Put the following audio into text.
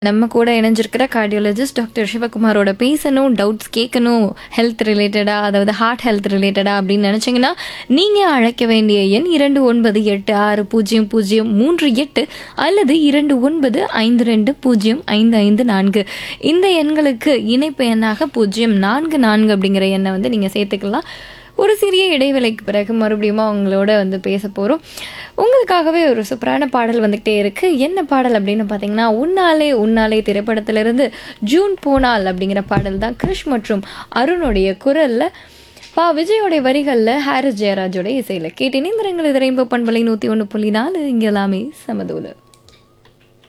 நம்ம கூட இணைஞ்சிருக்கிற cardiologist doctor சிவகுமாரோட பேசணும் டவுட்ஸ் கேட்கணும் ஹெல்த் ரிலேட்டடாக அதாவது ஹார்ட் ஹெல்த் ரிலேட்டடாக அப்படின்னு நினச்சிங்கன்னா நீங்கள் அழைக்க வேண்டிய எண் இரண்டு ஒன்பது எட்டு ஆறு பூஜ்ஜியம் பூஜ்ஜியம் மூன்று எட்டு அல்லது இரண்டு ஒன்பது ஐந்து ரெண்டு பூஜ்ஜியம் ஐந்து ஐந்து நான்கு இந்த எண்களுக்கு இணைப்பு எண்ணாக பூஜ்ஜியம் நான்கு நான்கு அப்படிங்கிற எண்ணை வந்து நீங்கள் சேர்த்துக்கலாம் ஒரு சிறிய இடைவேளைக்கு பிறகு மறுபடியும் அவங்களோட வந்து பேச போகிறோம் உங்களுக்காகவே ஒரு சூப்பரான பாடல் வந்துகிட்டே இருக்கு என்ன பாடல் அப்படின்னு பார்த்தீங்கன்னா உன்னாலே உன்னாலே திரைப்படத்திலிருந்து ஜூன் போனால் அப்படிங்கிற பாடல் தான் கிருஷ் மற்றும் அருணுடைய குரல்ல பா விஜயோடைய வரிகளில் ஹாரிஸ் ஜெயராஜோட இசையில் கேட்டினே இந்த ரெங்கல் இது ரெயின்போ பண்பலை நூற்றி ஒன்று புள்ளி நாலு இங்கே எல்லாமே சமதூலு